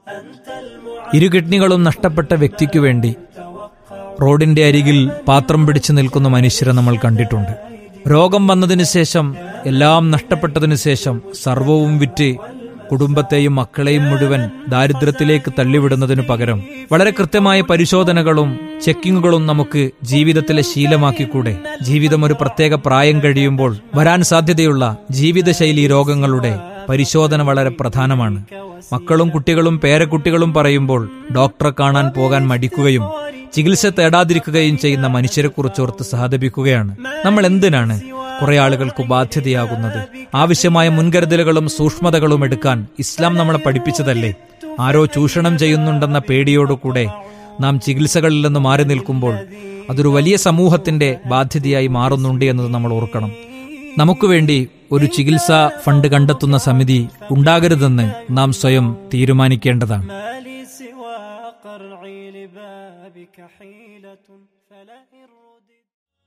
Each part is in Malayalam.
ഇരു കിഡ്നികളും നഷ്ടപ്പെട്ട വ്യക്തിക്കു വേണ്ടി റോഡിന്റെ അരികിൽ പാത്രം പിടിച്ചു നിൽക്കുന്ന മനുഷ്യരെ നമ്മൾ കണ്ടിട്ടുണ്ട് രോഗം വന്നതിന് ശേഷം എല്ലാം നഷ്ടപ്പെട്ടതിനു ശേഷം സർവവും വിറ്റ് കുടുംബത്തെയും മക്കളെയും മുഴുവൻ ദാരിദ്ര്യത്തിലേക്ക് തള്ളിവിടുന്നതിനു പകരം വളരെ കൃത്യമായ പരിശോധനകളും ചെക്കിങ്ങുകളും നമുക്ക് ജീവിതത്തിലെ ശീലമാക്കിക്കൂടെ ജീവിതം ഒരു പ്രത്യേക പ്രായം കഴിയുമ്പോൾ വരാൻ സാധ്യതയുള്ള ജീവിതശൈലി രോഗങ്ങളുടെ പരിശോധന വളരെ പ്രധാനമാണ് മക്കളും കുട്ടികളും പേരക്കുട്ടികളും പറയുമ്പോൾ ഡോക്ടറെ കാണാൻ പോകാൻ മടിക്കുകയും ചികിത്സ തേടാതിരിക്കുകയും ചെയ്യുന്ന മനുഷ്യരെക്കുറിച്ചോർത്ത് സഹതപിക്കുകയാണ് നമ്മൾ എന്തിനാണ് കുറെ ആളുകൾക്ക് ബാധ്യതയാകുന്നത് ആവശ്യമായ മുൻകരുതലുകളും സൂക്ഷ്മതകളും എടുക്കാൻ ഇസ്ലാം നമ്മളെ പഠിപ്പിച്ചതല്ലേ ആരോ ചൂഷണം ചെയ്യുന്നുണ്ടെന്ന പേടിയോടുകൂടെ നാം ചികിത്സകളിൽ നിന്ന് മാറി നിൽക്കുമ്പോൾ അതൊരു വലിയ സമൂഹത്തിന്റെ ബാധ്യതയായി മാറുന്നുണ്ട് എന്നത് നമ്മൾ ഓർക്കണം നമുക്ക് വേണ്ടി ഒരു ചികിത്സാ ഫണ്ട് കണ്ടെത്തുന്ന സമിതി ഉണ്ടാകരുതെന്ന് നാം സ്വയം തീരുമാനിക്കേണ്ടതാണ് ما لي سوى قرعي لبابك حيلة فلا إن رددت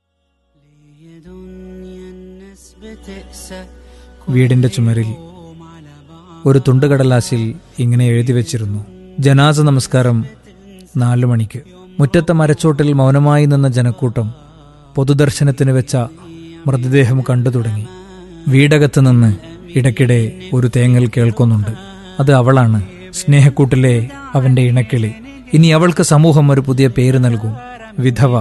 لي دنيا الناس بتأسى വീടിന്റെ ചുമരിൽ يوم على بعض ഒരു തുണ്ടുകടലാസിൽ ഇങ്ങനെ എഴുതി വെച്ചിരുന്നു ജനാസ നമസ്കാരം നാലു മണിക്ക് മുറ്റത്തെ മരച്ചോട്ടിൽ മൗനമായി നിന്ന ജനക്കൂട്ടം പൊതുദർശനത്തിന് വെച്ച മൃതദേഹം കണ്ടു തുടങ്ങി വീടകത്ത് നിന്ന് ഇടയ്ക്കിടെ ഒരു തേങ്ങൽ കേൾക്കുന്നുണ്ട് അത് അവളാണ് സ്നേഹക്കൂട്ടിലെ അവന്റെ ഇണക്കിളി ഇനി അവൾക്ക് സമൂഹം ഒരു പുതിയ പേര് നൽകും വിധവ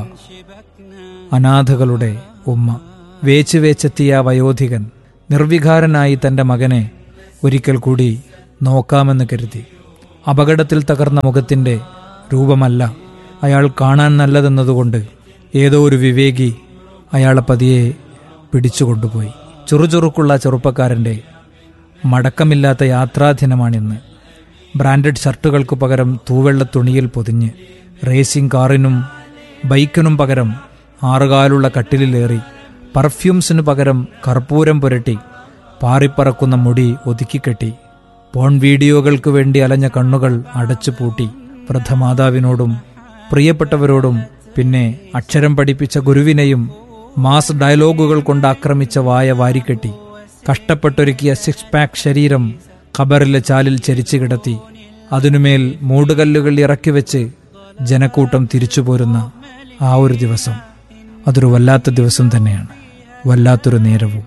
അനാഥകളുടെ ഉമ്മ വേച്ച് വേച്ചെത്തിയ ആ വയോധികൻ നിർവികാരനായി തന്റെ മകനെ ഒരിക്കൽ കൂടി നോക്കാമെന്ന് കരുതി അപകടത്തിൽ തകർന്ന മുഖത്തിന്റെ രൂപമല്ല അയാൾ കാണാൻ നല്ലതെന്നതുകൊണ്ട് ഏതോ ഒരു വിവേകി അയാളെ പതിയെ പിടിച്ചുകൊണ്ടുപോയി ചുറുചുറുക്കുള്ള ചെറുപ്പക്കാരന്റെ മടക്കമില്ലാത്ത യാത്രാദിനമാണിന്ന് ബ്രാൻഡഡ് ഷർട്ടുകൾക്കു പകരം തൂവെള്ള തുണിയിൽ പൊതിഞ്ഞ് റേസിംഗ് കാറിനും ബൈക്കിനും പകരം ആറുകാലുള്ള കട്ടിലിലേറി പെർഫ്യൂംസിനു പകരം കർപ്പൂരം പുരട്ടി പാറിപ്പറക്കുന്ന മുടി ഒതുക്കിക്കെട്ടി പോൺ വീഡിയോകൾക്ക് വേണ്ടി അലഞ്ഞ കണ്ണുകൾ അടച്ചു പൂട്ടി വൃദ്ധമാതാവിനോടും പ്രിയപ്പെട്ടവരോടും പിന്നെ അക്ഷരം പഠിപ്പിച്ച ഗുരുവിനെയും മാസ് ഡയലോഗുകൾ കൊണ്ട് ആക്രമിച്ച വായ വാരിക്കെട്ടി കഷ്ടപ്പെട്ടൊരുക്കിയ സിക്സ് പാക്ക് ശരീരം ഖബറിലെ ചാലിൽ ചരിച്ചു കിടത്തി അതിനുമേൽ മൂടുകല്ലുകൾ ഇറക്കി വെച്ച് ജനക്കൂട്ടം തിരിച്ചു പോരുന്ന ആ ഒരു ദിവസം അതൊരു വല്ലാത്ത ദിവസം തന്നെയാണ് വല്ലാത്തൊരു നേരവും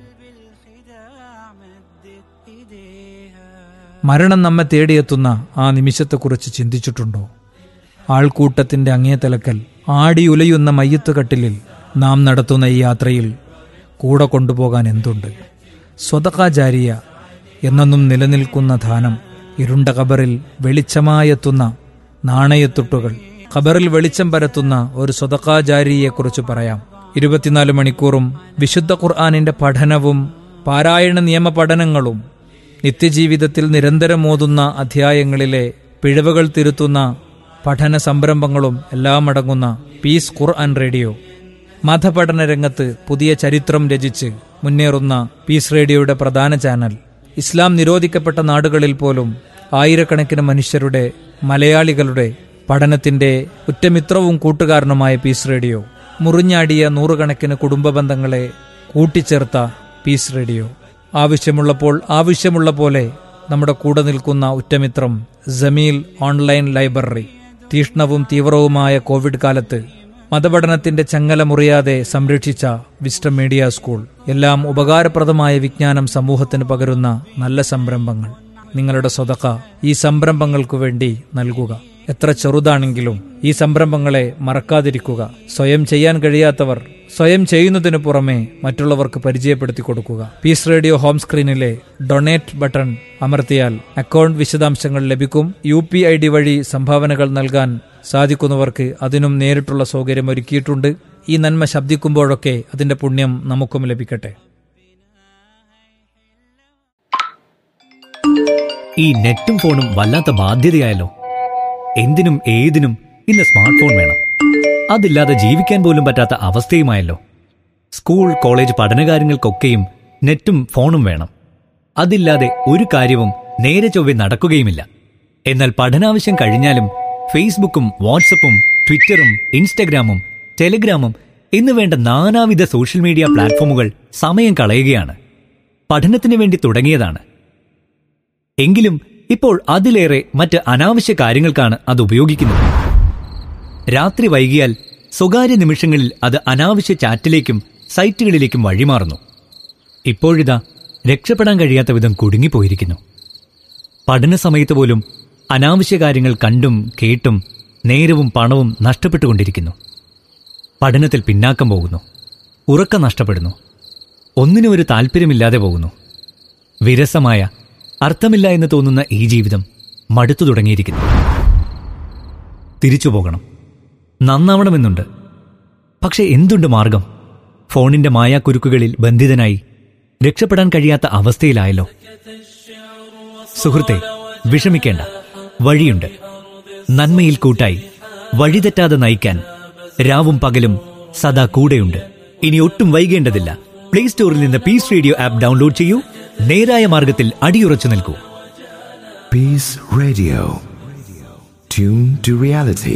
മരണം നമ്മെ തേടിയെത്തുന്ന ആ നിമിഷത്തെക്കുറിച്ച് ചിന്തിച്ചിട്ടുണ്ടോ ആൾക്കൂട്ടത്തിന്റെ അങ്ങേ തലക്കൽ ആടിയുലയുന്ന മയ്യത്ത് കട്ടിലിൽ നാം നടത്തുന്ന ഈ യാത്രയിൽ കൂടെ കൊണ്ടുപോകാൻ എന്തുണ്ട് സ്വതകാചാരിയ എന്നെന്നും നിലനിൽക്കുന്ന ധാനം ഇരുണ്ട കബറിൽ വെളിച്ചമായെത്തുന്ന നാണയത്തുട്ടുകൾ ഖബറിൽ വെളിച്ചം പരത്തുന്ന ഒരു സ്വതകാചാരിയെക്കുറിച്ച് പറയാം ഇരുപത്തിനാല് മണിക്കൂറും വിശുദ്ധ ഖുർആാനിന്റെ പഠനവും പാരായണ നിയമ പഠനങ്ങളും നിത്യജീവിതത്തിൽ നിരന്തരം ഓതുന്ന അധ്യായങ്ങളിലെ പിഴവുകൾ തിരുത്തുന്ന പഠന സംരംഭങ്ങളും എല്ലാം അടങ്ങുന്ന പീസ് ഖുർആൻ റേഡിയോ മതപഠന രംഗത്ത് പുതിയ ചരിത്രം രചിച്ച് മുന്നേറുന്ന പീസ് റേഡിയോയുടെ പ്രധാന ചാനൽ ഇസ്ലാം നിരോധിക്കപ്പെട്ട നാടുകളിൽ പോലും ആയിരക്കണക്കിന് മനുഷ്യരുടെ മലയാളികളുടെ പഠനത്തിന്റെ ഉറ്റമിത്രവും കൂട്ടുകാരനുമായ പീസ് റേഡിയോ മുറിഞ്ഞാടിയ നൂറുകണക്കിന് കുടുംബ ബന്ധങ്ങളെ കൂട്ടിച്ചേർത്ത പീസ് റേഡിയോ ആവശ്യമുള്ളപ്പോൾ ആവശ്യമുള്ള പോലെ നമ്മുടെ കൂടെ നിൽക്കുന്ന ഉറ്റമിത്രം ജമീൽ ഓൺലൈൻ ലൈബ്രറി തീഷ്ണവും തീവ്രവുമായ കോവിഡ് കാലത്ത് മതപഠനത്തിന്റെ ചങ്ങല മുറിയാതെ സംരക്ഷിച്ച വിസ്റ്റം മീഡിയ സ്കൂൾ എല്ലാം ഉപകാരപ്രദമായ വിജ്ഞാനം സമൂഹത്തിന് പകരുന്ന നല്ല സംരംഭങ്ങൾ നിങ്ങളുടെ സ്വതക്ക ഈ സംരംഭങ്ങൾക്കു വേണ്ടി നൽകുക എത്ര ചെറുതാണെങ്കിലും ഈ സംരംഭങ്ങളെ മറക്കാതിരിക്കുക സ്വയം ചെയ്യാൻ കഴിയാത്തവർ സ്വയം ചെയ്യുന്നതിനു പുറമെ മറ്റുള്ളവർക്ക് പരിചയപ്പെടുത്തി കൊടുക്കുക പീസ് റേഡിയോ ഹോം സ്ക്രീനിലെ ഡൊണേറ്റ് ബട്ടൺ അമർത്തിയാൽ അക്കൗണ്ട് വിശദാംശങ്ങൾ ലഭിക്കും യു പി ഐ ഡി വഴി സംഭാവനകൾ നൽകാൻ സാധിക്കുന്നവർക്ക് അതിനും നേരിട്ടുള്ള സൗകര്യം ഒരുക്കിയിട്ടുണ്ട് ഈ നന്മ ശബ്ദിക്കുമ്പോഴൊക്കെ അതിന്റെ പുണ്യം നമുക്കും ലഭിക്കട്ടെ ഈ നെറ്റും ഫോണും വല്ലാത്ത ബാധ്യതയായല്ലോ എന്തിനും ഏതിനും ഇന്ന് സ്മാർട്ട് ഫോൺ വേണം അതില്ലാതെ ജീവിക്കാൻ പോലും പറ്റാത്ത അവസ്ഥയുമായല്ലോ സ്കൂൾ കോളേജ് പഠനകാര്യങ്ങൾക്കൊക്കെയും നെറ്റും ഫോണും വേണം അതില്ലാതെ ഒരു കാര്യവും നേരെ ചൊവ്വെ നടക്കുകയുമില്ല എന്നാൽ പഠനാവശ്യം കഴിഞ്ഞാലും ഫേസ്ബുക്കും വാട്സപ്പും ട്വിറ്ററും ഇൻസ്റ്റഗ്രാമും ടെലിഗ്രാമും എന്ന് വേണ്ട നാനാവിധ സോഷ്യൽ മീഡിയ പ്ലാറ്റ്ഫോമുകൾ സമയം കളയുകയാണ് പഠനത്തിന് വേണ്ടി തുടങ്ങിയതാണ് എങ്കിലും ഇപ്പോൾ അതിലേറെ മറ്റ് അനാവശ്യ കാര്യങ്ങൾക്കാണ് അത് ഉപയോഗിക്കുന്നത് രാത്രി വൈകിയാൽ സ്വകാര്യ നിമിഷങ്ങളിൽ അത് അനാവശ്യ ചാറ്റിലേക്കും സൈറ്റുകളിലേക്കും വഴിമാറുന്നു ഇപ്പോഴിതാ രക്ഷപ്പെടാൻ കഴിയാത്ത വിധം കുടുങ്ങിപ്പോയിരിക്കുന്നു പഠന സമയത്ത് പോലും അനാവശ്യ കാര്യങ്ങൾ കണ്ടും കേട്ടും നേരവും പണവും നഷ്ടപ്പെട്ടുകൊണ്ടിരിക്കുന്നു പഠനത്തിൽ പിന്നാക്കം പോകുന്നു ഉറക്കം നഷ്ടപ്പെടുന്നു ഒന്നിനും ഒരു താല്പര്യമില്ലാതെ പോകുന്നു വിരസമായ അർത്ഥമില്ല എന്ന് തോന്നുന്ന ഈ ജീവിതം മടുത്തു തുടങ്ങിയിരിക്കുന്നു തിരിച്ചു പോകണം നന്നാവണമെന്നുണ്ട് പക്ഷെ എന്തുണ്ട് മാർഗം ഫോണിന്റെ മായാക്കുരുക്കുകളിൽ ബന്ധിതനായി രക്ഷപ്പെടാൻ കഴിയാത്ത അവസ്ഥയിലായല്ലോ സുഹൃത്തെ വിഷമിക്കേണ്ട വഴിയുണ്ട് നന്മയിൽ കൂട്ടായി വഴിതെറ്റാതെ നയിക്കാൻ രാവും പകലും സദാ കൂടെയുണ്ട് ഇനി ഒട്ടും വൈകേണ്ടതില്ല പ്ലേ സ്റ്റോറിൽ നിന്ന് പീസ് റേഡിയോ ആപ്പ് ഡൗൺലോഡ് ചെയ്യൂ നേരായ മാർഗത്തിൽ അടിയുറച്ചു നിൽക്കൂ Peace Radio. Tune to reality.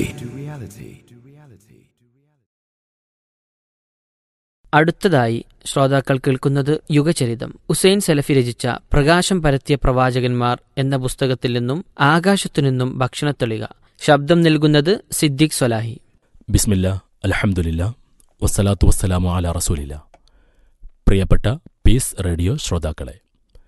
അടുത്തതായി ശ്രോതാക്കൾ കേൾക്കുന്നത് യുഗചരിതം ഉസൈൻ സലഫി രചിച്ച പ്രകാശം പരത്തിയ പ്രവാചകന്മാർ എന്ന പുസ്തകത്തിൽ നിന്നും ആകാശത്തു നിന്നും ഭക്ഷണത്തെളിക ശബ്ദം നൽകുന്നത് സിദ്ദിഖ് സൊലാഹി ബിസ്മില്ല അലഹമുല്ല വസ്സലാത്തു വസ്സലാമു അല റസൂലില്ല പ്രിയപ്പെട്ട പീസ് റേഡിയോ ശ്രോതാക്കളെ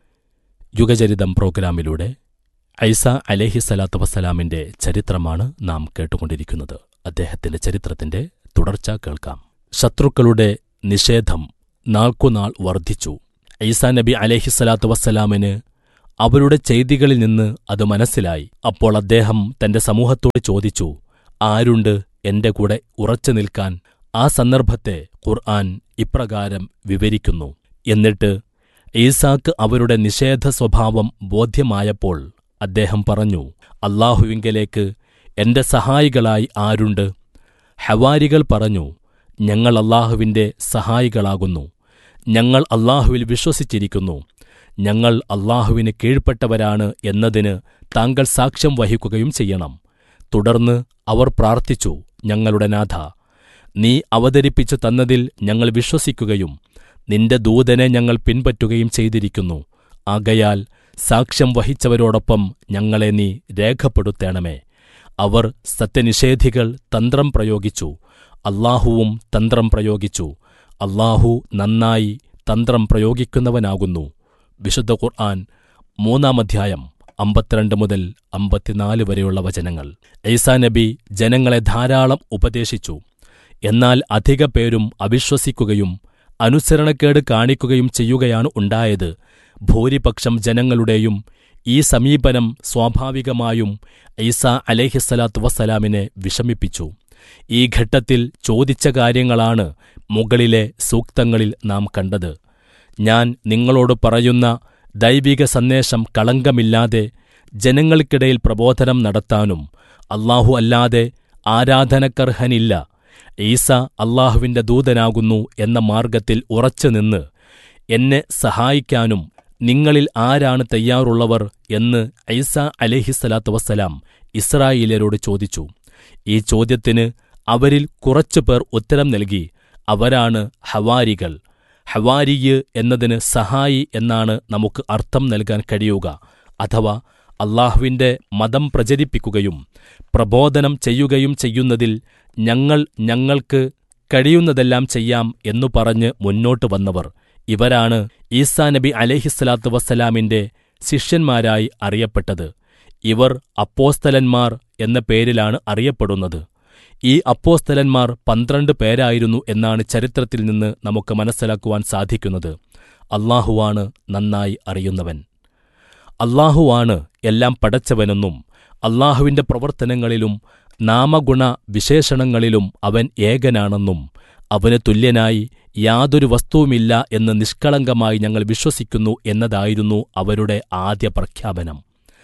യുഗചരിതം പ്രോഗ്രാമിലൂടെ ഐസ അലേഹി സ്വലാത്തു വസ്സലാമിന്റെ ചരിത്രമാണ് നാം കേട്ടുകൊണ്ടിരിക്കുന്നത് അദ്ദേഹത്തിന്റെ ചരിത്രത്തിന്റെ തുടർച്ച കേൾക്കാം ശത്രുക്കളുടെ നിഷേധം നാൾക്കുനാൾ വർദ്ധിച്ചു ഈസാ നബി അലേഹിസ്സലാത്തു വസ്സലാമിന് അവരുടെ ചെയ്തികളിൽ നിന്ന് അത് മനസ്സിലായി അപ്പോൾ അദ്ദേഹം തന്റെ സമൂഹത്തോട് ചോദിച്ചു ആരുണ്ട് എന്റെ കൂടെ ഉറച്ചു നിൽക്കാൻ ആ സന്ദർഭത്തെ ഖുർആൻ ഇപ്രകാരം വിവരിക്കുന്നു എന്നിട്ട് ഈസാക്ക് അവരുടെ നിഷേധ സ്വഭാവം ബോധ്യമായപ്പോൾ അദ്ദേഹം പറഞ്ഞു അള്ളാഹുവിങ്കലേക്ക് എന്റെ സഹായികളായി ആരുണ്ട് ഹവാരികൾ പറഞ്ഞു ഞങ്ങൾ അള്ളാഹുവിന്റെ സഹായികളാകുന്നു ഞങ്ങൾ അള്ളാഹുവിൽ വിശ്വസിച്ചിരിക്കുന്നു ഞങ്ങൾ അള്ളാഹുവിന് കീഴ്പ്പെട്ടവരാണ് എന്നതിന് താങ്കൾ സാക്ഷ്യം വഹിക്കുകയും ചെയ്യണം തുടർന്ന് അവർ പ്രാർത്ഥിച്ചു ഞങ്ങളുടെ നാഥ നീ അവതരിപ്പിച്ചു തന്നതിൽ ഞങ്ങൾ വിശ്വസിക്കുകയും നിന്റെ ദൂതനെ ഞങ്ങൾ പിൻപറ്റുകയും ചെയ്തിരിക്കുന്നു ആകയാൽ സാക്ഷ്യം വഹിച്ചവരോടൊപ്പം ഞങ്ങളെ നീ രേഖപ്പെടുത്തേണമേ അവർ സത്യനിഷേധികൾ തന്ത്രം പ്രയോഗിച്ചു അള്ളാഹുവും തന്ത്രം പ്രയോഗിച്ചു അള്ളാഹു നന്നായി തന്ത്രം പ്രയോഗിക്കുന്നവനാകുന്നു വിശുദ്ധ ഖുർആൻ മൂന്നാം അധ്യായം അമ്പത്തിരണ്ട് മുതൽ അമ്പത്തിനാല് വരെയുള്ള വചനങ്ങൾ ഈസാ നബി ജനങ്ങളെ ധാരാളം ഉപദേശിച്ചു എന്നാൽ അധിക പേരും അവിശ്വസിക്കുകയും അനുസരണക്കേട് കാണിക്കുകയും ചെയ്യുകയാണ് ഉണ്ടായത് ഭൂരിപക്ഷം ജനങ്ങളുടെയും ഈ സമീപനം സ്വാഭാവികമായും ഈസ അലേഹിസ്സലാത്തു വസ്സലാമിനെ വിഷമിപ്പിച്ചു ഈ ഘട്ടത്തിൽ ചോദിച്ച കാര്യങ്ങളാണ് മുകളിലെ സൂക്തങ്ങളിൽ നാം കണ്ടത് ഞാൻ നിങ്ങളോട് പറയുന്ന ദൈവിക സന്ദേശം കളങ്കമില്ലാതെ ജനങ്ങൾക്കിടയിൽ പ്രബോധനം നടത്താനും അല്ലാഹു അല്ലാതെ ആരാധനക്കർഹനില്ല ഈസ അള്ളാഹുവിന്റെ ദൂതനാകുന്നു എന്ന മാർഗത്തിൽ ഉറച്ചുനിന്ന് എന്നെ സഹായിക്കാനും നിങ്ങളിൽ ആരാണ് തയ്യാറുള്ളവർ എന്ന് ഐസ അലേഹിസ്സലാത്തു വസ്സലാം ഇസ്രായേലരോട് ചോദിച്ചു ഈ ചോദ്യത്തിന് അവരിൽ കുറച്ചുപേർ ഉത്തരം നൽകി അവരാണ് ഹവാരികൾ ഹവാരിയ് എന്നതിന് സഹായി എന്നാണ് നമുക്ക് അർത്ഥം നൽകാൻ കഴിയുക അഥവാ അള്ളാഹുവിന്റെ മതം പ്രചരിപ്പിക്കുകയും പ്രബോധനം ചെയ്യുകയും ചെയ്യുന്നതിൽ ഞങ്ങൾ ഞങ്ങൾക്ക് കഴിയുന്നതെല്ലാം ചെയ്യാം എന്നു പറഞ്ഞ് മുന്നോട്ട് വന്നവർ ഇവരാണ് ഈസാ നബി അലേഹിസ്സലാത്തു വസ്സലാമിന്റെ ശിഷ്യന്മാരായി അറിയപ്പെട്ടത് ഇവർ അപ്പോസ്തലന്മാർ എന്ന പേരിലാണ് അറിയപ്പെടുന്നത് ഈ അപ്പോസ്തലന്മാർ പന്ത്രണ്ട് പേരായിരുന്നു എന്നാണ് ചരിത്രത്തിൽ നിന്ന് നമുക്ക് മനസ്സിലാക്കുവാൻ സാധിക്കുന്നത് അള്ളാഹുവാണ് നന്നായി അറിയുന്നവൻ അള്ളാഹുവാണ് എല്ലാം പടച്ചവനെന്നും അള്ളാഹുവിന്റെ പ്രവർത്തനങ്ങളിലും നാമഗുണ വിശേഷണങ്ങളിലും അവൻ ഏകനാണെന്നും അവന് തുല്യനായി യാതൊരു വസ്തുവുമില്ല എന്ന് നിഷ്കളങ്കമായി ഞങ്ങൾ വിശ്വസിക്കുന്നു എന്നതായിരുന്നു അവരുടെ ആദ്യ പ്രഖ്യാപനം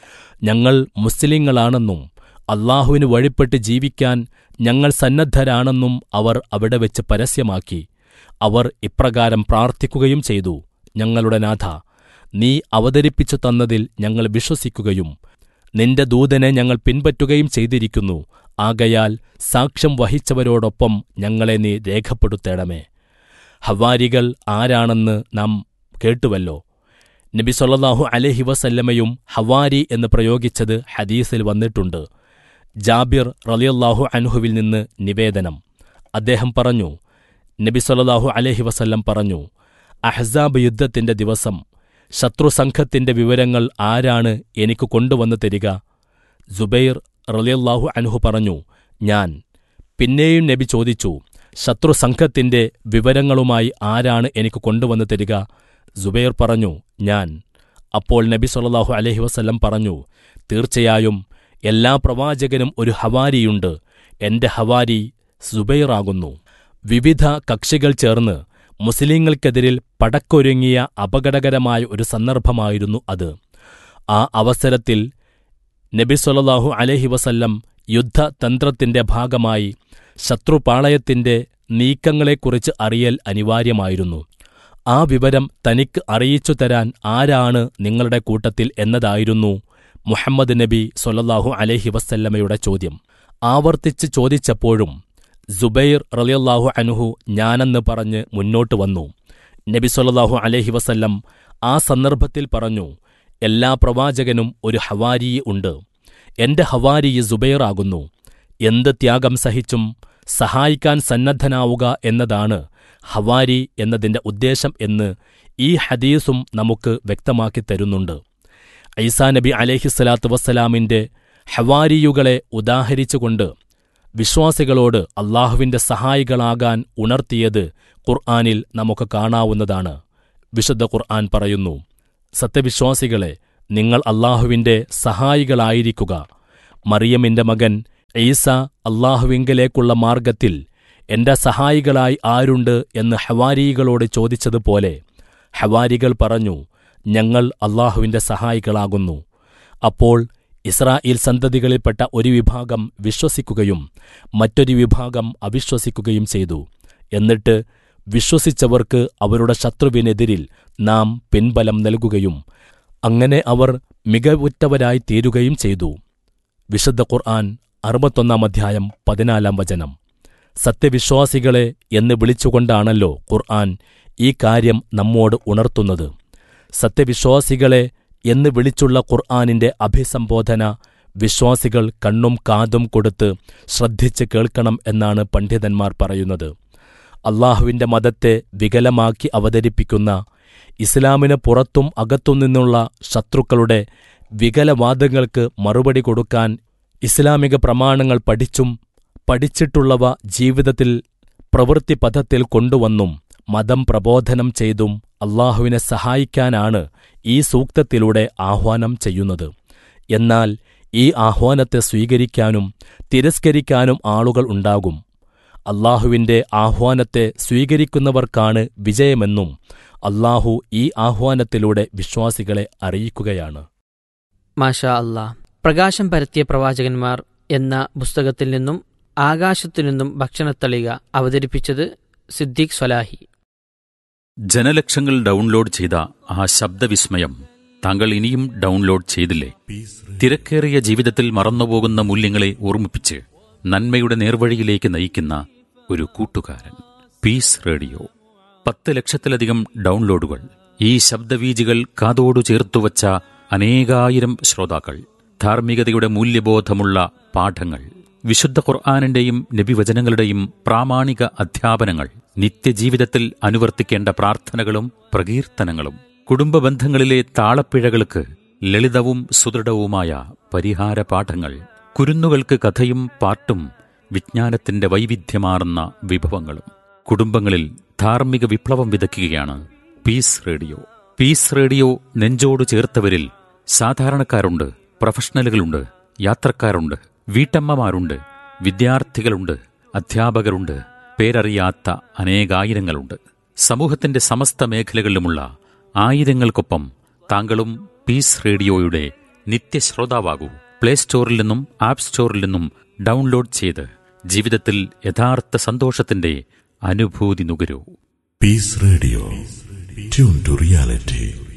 ഞങ്ങൾ മുസ്ലിങ്ങളാണെന്നും അള്ളാഹുവിന് വഴിപ്പെട്ട് ജീവിക്കാൻ ഞങ്ങൾ സന്നദ്ധരാണെന്നും അവർ അവിടെ വെച്ച് പരസ്യമാക്കി അവർ ഇപ്രകാരം പ്രാർത്ഥിക്കുകയും ചെയ്തു ഞങ്ങളുടെ നാഥ നീ അവതരിപ്പിച്ചു തന്നതിൽ ഞങ്ങൾ വിശ്വസിക്കുകയും നിന്റെ ദൂതനെ ഞങ്ങൾ പിൻപറ്റുകയും ചെയ്തിരിക്കുന്നു ആകയാൽ സാക്ഷ്യം വഹിച്ചവരോടൊപ്പം ഞങ്ങളെ നീ രേഖപ്പെടുത്തേണമേ ഹവാരികൾ ആരാണെന്ന് നാം കേട്ടുവല്ലോ നബി സൊല്ലാഹു അലഹി വസല്ലമയും ഹവാരി എന്ന് പ്രയോഗിച്ചത് ഹദീസിൽ വന്നിട്ടുണ്ട് ജാബിർ റലിയല്ലാഹു അൻഹുവിൽ നിന്ന് നിവേദനം അദ്ദേഹം പറഞ്ഞു നബി സൊല്ലാഹു അലഹി വസല്ലം പറഞ്ഞു അഹ്സാബ് യുദ്ധത്തിന്റെ ദിവസം ശത്രുസംഘത്തിന്റെ വിവരങ്ങൾ ആരാണ് എനിക്ക് കൊണ്ടുവന്നു തരിക ജുബൈർ റലിയല്ലാഹു അൻഹു പറഞ്ഞു ഞാൻ പിന്നെയും നബി ചോദിച്ചു ശത്രുസംഘത്തിന്റെ വിവരങ്ങളുമായി ആരാണ് എനിക്ക് കൊണ്ടുവന്നു തരിക ജുബൈർ പറഞ്ഞു ഞാൻ അപ്പോൾ നബി സൊല്ലാഹു അലഹി വസല്ലം പറഞ്ഞു തീർച്ചയായും എല്ലാ പ്രവാചകനും ഒരു ഹവാരിയുണ്ട് എന്റെ ഹവാരി സുബൈറാകുന്നു വിവിധ കക്ഷികൾ ചേർന്ന് മുസ്ലിങ്ങൾക്കെതിരിൽ പടക്കൊരുങ്ങിയ അപകടകരമായ ഒരു സന്ദർഭമായിരുന്നു അത് ആ അവസരത്തിൽ നബി സൊല്ലാഹു അലഹി വസല്ലം യുദ്ധതന്ത്രത്തിന്റെ ഭാഗമായി ശത്രുപാളയത്തിന്റെ നീക്കങ്ങളെക്കുറിച്ച് അറിയൽ അനിവാര്യമായിരുന്നു ആ വിവരം തനിക്ക് അറിയിച്ചു തരാൻ ആരാണ് നിങ്ങളുടെ കൂട്ടത്തിൽ എന്നതായിരുന്നു മുഹമ്മദ് നബി സൊല്ലാഹു അലഹി വസല്ലമയുടെ ചോദ്യം ആവർത്തിച്ച് ചോദിച്ചപ്പോഴും ജുബൈർ റലിയല്ലാഹു അനുഹു ഞാനെന്ന് പറഞ്ഞ് മുന്നോട്ട് വന്നു നബി സൊല്ലാഹു അലഹി വസല്ലം ആ സന്ദർഭത്തിൽ പറഞ്ഞു എല്ലാ പ്രവാചകനും ഒരു ഹവാരി ഉണ്ട് എന്റെ ഹവാരി ജുബൈർ ആകുന്നു എന്ത് ത്യാഗം സഹിച്ചും സഹായിക്കാൻ സന്നദ്ധനാവുക എന്നതാണ് ഹവാരി എന്നതിന്റെ ഉദ്ദേശം എന്ന് ഈ ഹദീസും നമുക്ക് വ്യക്തമാക്കി തരുന്നുണ്ട് ഐസാ നബി അലേഹിസ്സലാത്തു വസ്സലാമിന്റെ ഹവാരിയുകളെ ഉദാഹരിച്ചുകൊണ്ട് വിശ്വാസികളോട് അള്ളാഹുവിന്റെ സഹായികളാകാൻ ഉണർത്തിയത് ഖുർആാനിൽ നമുക്ക് കാണാവുന്നതാണ് വിശുദ്ധ ഖുർആൻ പറയുന്നു സത്യവിശ്വാസികളെ നിങ്ങൾ അള്ളാഹുവിന്റെ സഹായികളായിരിക്കുക മറിയമിന്റെ മകൻ ഈസ അള്ളാഹുവിങ്കലേക്കുള്ള മാർഗത്തിൽ എന്റെ സഹായികളായി ആരുണ്ട് എന്ന് ഹവാരികളോട് ചോദിച്ചതുപോലെ ഹവാരികൾ പറഞ്ഞു ഞങ്ങൾ അള്ളാഹുവിന്റെ സഹായികളാകുന്നു അപ്പോൾ ഇസ്രായേൽ സന്തതികളിൽപ്പെട്ട ഒരു വിഭാഗം വിശ്വസിക്കുകയും മറ്റൊരു വിഭാഗം അവിശ്വസിക്കുകയും ചെയ്തു എന്നിട്ട് വിശ്വസിച്ചവർക്ക് അവരുടെ ശത്രുവിനെതിരിൽ നാം പിൻബലം നൽകുകയും അങ്ങനെ അവർ മികവുറ്റവരായി തീരുകയും ചെയ്തു വിശുദ്ധ ഖുർആൻ അറുപത്തൊന്നാം അധ്യായം പതിനാലാം വചനം സത്യവിശ്വാസികളെ എന്ന് വിളിച്ചുകൊണ്ടാണല്ലോ ഖുർആൻ ഈ കാര്യം നമ്മോട് ഉണർത്തുന്നത് സത്യവിശ്വാസികളെ എന്ന് വിളിച്ചുള്ള ഖുർആാനിന്റെ അഭിസംബോധന വിശ്വാസികൾ കണ്ണും കാതും കൊടുത്ത് ശ്രദ്ധിച്ച് കേൾക്കണം എന്നാണ് പണ്ഡിതന്മാർ പറയുന്നത് അള്ളാഹുവിന്റെ മതത്തെ വികലമാക്കി അവതരിപ്പിക്കുന്ന ഇസ്ലാമിന് പുറത്തും അകത്തും നിന്നുള്ള ശത്രുക്കളുടെ വികലവാദങ്ങൾക്ക് മറുപടി കൊടുക്കാൻ ഇസ്ലാമിക പ്രമാണങ്ങൾ പഠിച്ചും പഠിച്ചിട്ടുള്ളവ ജീവിതത്തിൽ പ്രവൃത്തി പഥത്തിൽ കൊണ്ടുവന്നും മതം പ്രബോധനം ചെയ്തും അള്ളാഹുവിനെ സഹായിക്കാനാണ് ഈ സൂക്തത്തിലൂടെ ആഹ്വാനം ചെയ്യുന്നത് എന്നാൽ ഈ ആഹ്വാനത്തെ സ്വീകരിക്കാനും തിരസ്കരിക്കാനും ആളുകൾ ഉണ്ടാകും അള്ളാഹുവിന്റെ ആഹ്വാനത്തെ സ്വീകരിക്കുന്നവർക്കാണ് വിജയമെന്നും അള്ളാഹു ഈ ആഹ്വാനത്തിലൂടെ വിശ്വാസികളെ അറിയിക്കുകയാണ് മാഷാ അല്ലാ പ്രകാശം പരത്തിയ പ്രവാചകന്മാർ എന്ന പുസ്തകത്തിൽ നിന്നും ആകാശത്തു നിന്നും ഭക്ഷണത്തളിക അവതരിപ്പിച്ചത് സിദ്ദീഖ് സ്വലാഹി ജനലക്ഷങ്ങൾ ഡൗൺലോഡ് ചെയ്ത ആ ശബ്ദവിസ്മയം താങ്കൾ ഇനിയും ഡൗൺലോഡ് ചെയ്തില്ലേ തിരക്കേറിയ ജീവിതത്തിൽ മറന്നുപോകുന്ന മൂല്യങ്ങളെ ഓർമ്മിപ്പിച്ച് നന്മയുടെ നേർവഴിയിലേക്ക് നയിക്കുന്ന ഒരു കൂട്ടുകാരൻ പീസ് റേഡിയോ പത്ത് ലക്ഷത്തിലധികം ഡൗൺലോഡുകൾ ഈ ശബ്ദവീജികൾ കാതോടു ചേർത്തുവച്ച അനേകായിരം ശ്രോതാക്കൾ ധാർമ്മികതയുടെ മൂല്യബോധമുള്ള പാഠങ്ങൾ വിശുദ്ധ ഖുർആാനിന്റെയും നബിവചനങ്ങളുടെയും പ്രാമാണിക അധ്യാപനങ്ങൾ നിത്യജീവിതത്തിൽ അനുവർത്തിക്കേണ്ട പ്രാർത്ഥനകളും പ്രകീർത്തനങ്ങളും കുടുംബ ബന്ധങ്ങളിലെ താളപ്പിഴകൾക്ക് ലളിതവും സുദൃഢവുമായ പരിഹാര പാഠങ്ങൾ കുരുന്നുകൾക്ക് കഥയും പാട്ടും വിജ്ഞാനത്തിന്റെ വൈവിധ്യമാർന്ന വിഭവങ്ങളും കുടുംബങ്ങളിൽ ധാർമ്മിക വിപ്ലവം വിതയ്ക്കുകയാണ് പീസ് റേഡിയോ പീസ് റേഡിയോ നെഞ്ചോട് ചേർത്തവരിൽ സാധാരണക്കാരുണ്ട് പ്രൊഫഷണലുകളുണ്ട് യാത്രക്കാരുണ്ട് വീട്ടമ്മമാരുണ്ട് വിദ്യാർത്ഥികളുണ്ട് അധ്യാപകരുണ്ട് പേരറിയാത്ത അനേകായിരങ്ങളുണ്ട് സമൂഹത്തിന്റെ സമസ്ത മേഖലകളിലുമുള്ള ആയിരങ്ങൾക്കൊപ്പം താങ്കളും പീസ് റേഡിയോയുടെ നിത്യശ്രോതാവാകൂ പ്ലേ സ്റ്റോറിൽ നിന്നും ആപ്പ് സ്റ്റോറിൽ നിന്നും ഡൗൺലോഡ് ചെയ്ത് ജീവിതത്തിൽ യഥാർത്ഥ സന്തോഷത്തിന്റെ അനുഭൂതി നുകരൂ Peace Radio. Tune to reality.